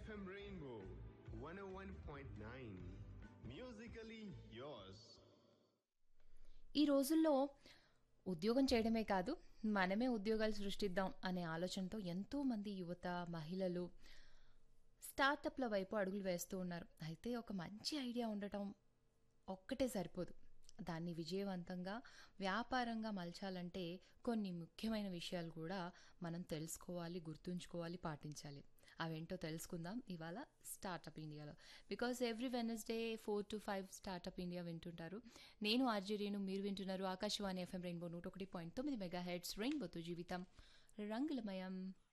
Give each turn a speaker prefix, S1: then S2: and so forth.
S1: FM Rainbow 101.9. Musically yours.
S2: ఈ రోజుల్లో ఉద్యోగం చేయడమే కాదు మనమే ఉద్యోగాలు సృష్టిద్దాం అనే ఆలోచనతో ఎంతో మంది యువత మహిళలు స్టార్టప్ల వైపు అడుగులు వేస్తూ ఉన్నారు అయితే ఒక మంచి ఐడియా ఉండటం ఒక్కటే సరిపోదు దాన్ని విజయవంతంగా వ్యాపారంగా మలచాలంటే కొన్ని ముఖ్యమైన విషయాలు కూడా మనం తెలుసుకోవాలి గుర్తుంచుకోవాలి పాటించాలి అవేంటో తెలుసుకుందాం ఇవాళ స్టార్టప్ ఇండియాలో because every Wednesday four to five startup India వింటుంటారు నేను ఆర్జేరీను మీరు వింటున్నారు ఆకాశవాణి ఎఫ్ఎం రెయిన్బో నూట ఒకటి పాయింట్ తొమ్మిది మెగా హెడ్స్ రెయిన్బోతో జీవితం రంగులమయం